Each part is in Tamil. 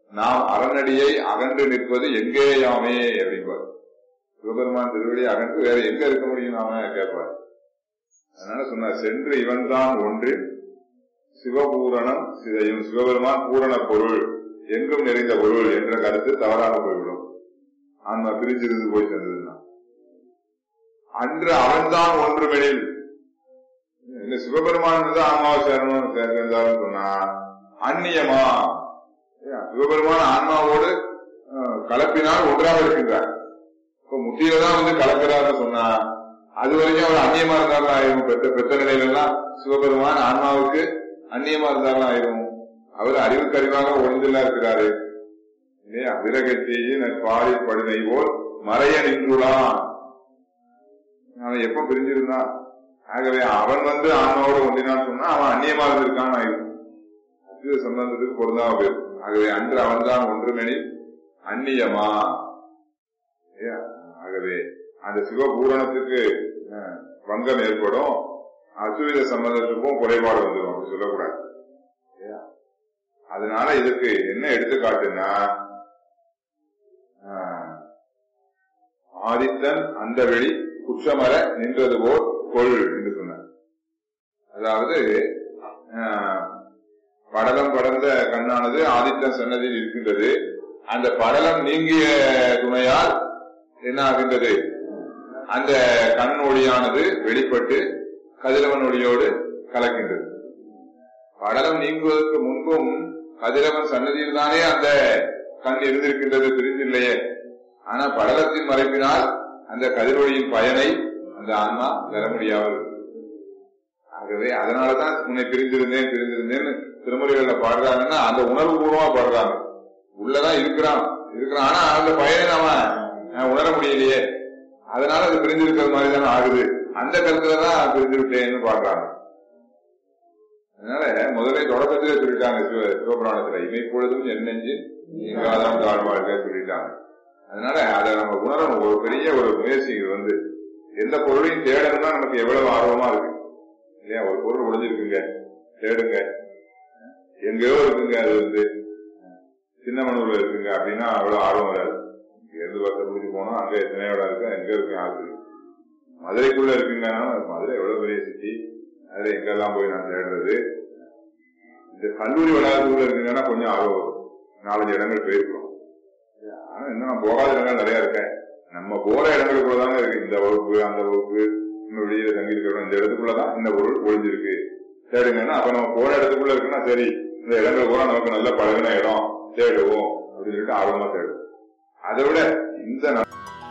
நாம் அறநடியை அகன்று நிற்பது எங்கேயாமே அப்படிம்பார் சிவபெருமான் திருவடி அகன்று வேற எங்க இருக்க முடியும் நாம கேட்பார் அதனால சொன்னார் சென்று இவன்தான் ஒன்று சிவபூரணம் சிதையும் சிவபெருமான் பூரண பொருள் எங்கும் நிறைந்த பொருள் என்ற கருத்து தவறாக போய்விடும் ஆன்மா பிரிஞ்சிருந்து போய் சேர்ந்ததுன்னா அன்று அவன்தான் ஒன்றுமெனில் இந்த சிவபெருமான் தான் ஆன்மாவை சேரணும் சேர்ந்தாலும் சொன்னா அந்நியமா ஏன், சிவபெருமான் ஆன்மாவோடு அஹ், கலப்பினால் ஒன்றாக இருக்கின்றார் இப்ப முத்தியில தான் வந்து கலக்கிறார்னு சொன்னா அது வரைக்கும் அவர் அந்நியமா இருந்தாலும் ஆயிரும் பெற்ற பெற்ற நிலையில எல்லாம் சிவபெருமான் ஆன்மாவுக்கு அந்நியமா இருந்தாலும் ஆயிரும் அவர் அறிவுக்கு அறிவாக ஒழுந்துலாம் இருக்கிறாரு இல்லையா விரகத்தேயே பாடி படுதை போல் மறைய நின்றுளான் அவன் எப்ப பிரிஞ்சிருந்தான் ஆகவே அவன் வந்து ஆன்மாவோட ஒன்றினான்னு சொன்னா அவன் அந்நியமா இருந்திருக்கான் ஆயிரும் அத்வைத சம்பந்தத்துக்கு பொருந்தாம போயிரும் ஆகவே அன்று அவன்தான் ஒன்றுமெனில் அந்நியமா இல்லையா? ஆகவே அந்த சிவபூரணத்துக்கு அஹ், பங்கம் ஏற்படும் அசுவித சம்பந்தத்துக்கும் குறைபாடு வந்துடும் அப்படி சொல்லக்கூடாது இல்லையா? அதனால இதுக்கு என்ன எடுத்துக்காட்டுன்னா ஆஹ், ஆதித்தன் அந்த வெளி குற்றமர நின்றது போல் கொள் என்று சொன்னார் அதாவது ஆஹ், படலம் படர்ந்த கண்ணானது ஆதித்தன் சன்னதியில் இருக்கின்றது அந்த படலம் நீங்கிய துணையால் என்ன ஆகின்றது அந்த கண் ஒளியானது வெளிப்பட்டு கதிரவன் ஒளியோடு கலக்கின்றது படலம் நீங்குவதற்கு முன்பும் கதிரவன் சன்னதியில் தானே அந்த கண் இருந்திருக்கின்றது பிரிந்தில்லையே ஆனா படலத்தின் மறைப்பினால் அந்த கதிரொளியின் பயனை அந்த ஆன்மா பெற முடியாமல் இருந்தது. ஆகவே அதனாலதான் உன்னை பிரிந்திருந்தேன் பிரிந்திருந்தேன்னு திருமுறைகள்ல பாடுறாங்கன்னா அந்த உணர்வு பூர்வமா பாடுறாங்க உள்ளதான் இருக்கிறான் இருக்கிறான் ஆனா அந்த பயனை நாம அஹ், உணர முடியலையே அதனால அது பிரிஞ்சிருக்கிறது மாதிரி தானே ஆகுது அந்த கருத்துலதான் பிரிஞ்சு விட்டேன்னு பாடுறாங்க அதனால முதல்ல தொடக்கத்திலே சொல்லிட்டாங்க சிவ சிவபுராணத்துல இமைப்பொழுதும் என் நெஞ்சு நீங்காதான் தாழ்வாழ்க சொல்லிட்டாங்க அதனால அதை நம்ம உணரணும் ஒரு பெரிய ஒரு முயற்சி இது வந்து எந்த பொருளையும் தேடணும்னா நமக்கு எவ்வளவு ஆர்வமா இருக்கு இல்லையா ஒரு பொருள் ஒளிஞ்சிருக்குங்க தேடுங்க எங்கேயோ இருக்குங்க அது வந்து சின்னமனூர்ல இருக்குங்க அப்படின்னா அவ்வளவு ஆர்வம் வராது இங்க இருந்து பத்து முடிச்சு போனோம் அங்க எத்தனையோ இடம் இருக்கு எங்க இருக்கு யாருக்கு தெரியும். மதுரைக்குள்ள இருக்குங்க மதுரை எவ்வளவு பெரிய சிட்டி அதுல எங்கெல்லாம் போய் நான் தேடுறது இந்த கல்லூரி வளாகத்துக்குள்ள இருக்குங்கன்னா கொஞ்சம் ஆர்வம் வரும் நாலஞ்சு இடங்கள் போயிருக்கிறோம் ஆனா இன்னும் நான் போகாத இடங்கள் நிறைய இருக்கேன் நம்ம போற இடங்களுக்குள்ள தாங்க இருக்கு இந்த வகுப்பு அந்த வகுப்பு இன்னும் வெளியில தங்கி இருக்கிறோம் இந்த இடத்துக்குள்ளதான் இந்த பொருள் ஒளிஞ்சிருக்கு தேடுங்கன்னா அப்ப நம்ம போற இடத்துக்குள்ள இருக்குன்னா சரி இந்த இடங்கள் பூரா நமக்கு நல்ல பழகின இடம் தேடுவோம் அப்படின்னு சொல்லிட்டு ஆர்வமா தேடுவோம் அதை விட இந்த ந-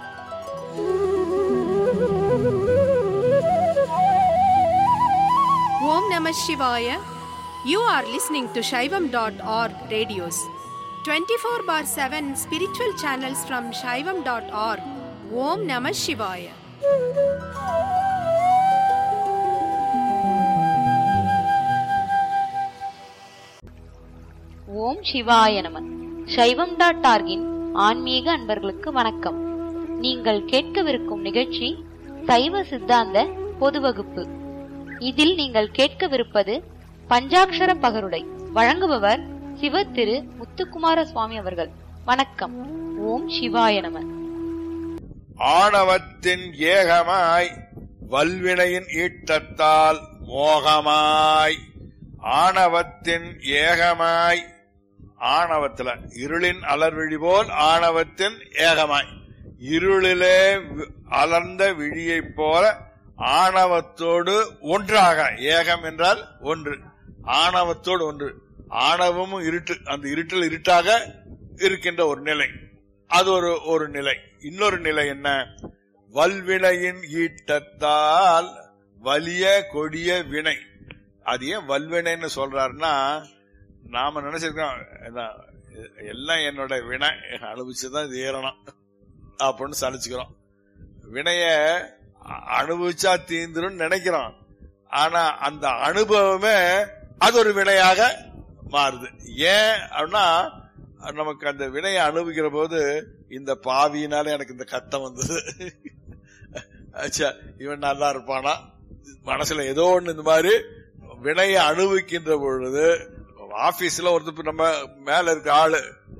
Om Namah Shivaya. You are listening to Shaivam.org radios. 24 bar 7 spiritual channels from Shaivam.org. Om Namah Shivaya. ஓம் சிவாய நம சைவம் டாட் ஆர்கின் ஆன்மீக அன்பர்களுக்கு வணக்கம் நீங்கள் கேட்கவிருக்கும் நிகழ்ச்சி சைவ சித்தாந்த பொது வகுப்பு இதில் நீங்கள் கேட்கவிருப்பது பஞ்சாக்ஷர பகருடை வழங்குபவர் சிவ திரு முத்துக்குமார சுவாமி அவர்கள் வணக்கம் ஓம் சிவாய நம ஆணவத்தின் ஏகமாய் வல்வினையின் ஈட்டத்தால் மோகமாய் ஆணவத்தின் ஏகமாய் ஆணவத்துல இருளின் அலர்விழி போல் ஆணவத்தின் ஏகமாய் இருளிலே வி- அலர்ந்த விழியைப் போல ஆணவத்தோடு ஒன்றாக ஏகம் என்றால் ஒன்று ஆணவத்தோடு ஒன்று ஆணவமும் இருட்டு அந்த இருட்டில் இருட்டாக இருக்கின்ற ஒரு நிலை அது ஒரு ஒரு நிலை இன்னொரு நிலை என்ன வல்வினையின் ஈட்டத்தால் வலிய கொடிய வினை அது ஏன் வல்வினைன்னு சொல்றாருன்னா நாம நினைச்சிருக்கோம் என்ன, எல்லாம் என்னோட வினை அனுபவிச்சுதான் இது ஏறணும் அப்படின்னு சலிச்சுக்கிறோம் வினைய அ- அனுபவிச்சா தீந்துரும் நினைக்கிறோம் ஆனா அந்த அனுபவமே அது ஒரு வினையாக மாறுது ஏன் அப்படின்னா நமக்கு அந்த வினையை அனுபவிக்கிற போது இந்த பாவியினால எனக்கு இந்த கட்டம் வந்தது அச்சா இவன் நல்லா இருப்பானா மனசுல ஏதோ ஒண்ணு இந்த மாதிரி வினையை அனுபவிக்கின்ற பொழுது ஆபீஸ்ல ஒருத்தர் நம்ம மேல இருக்க ஆளு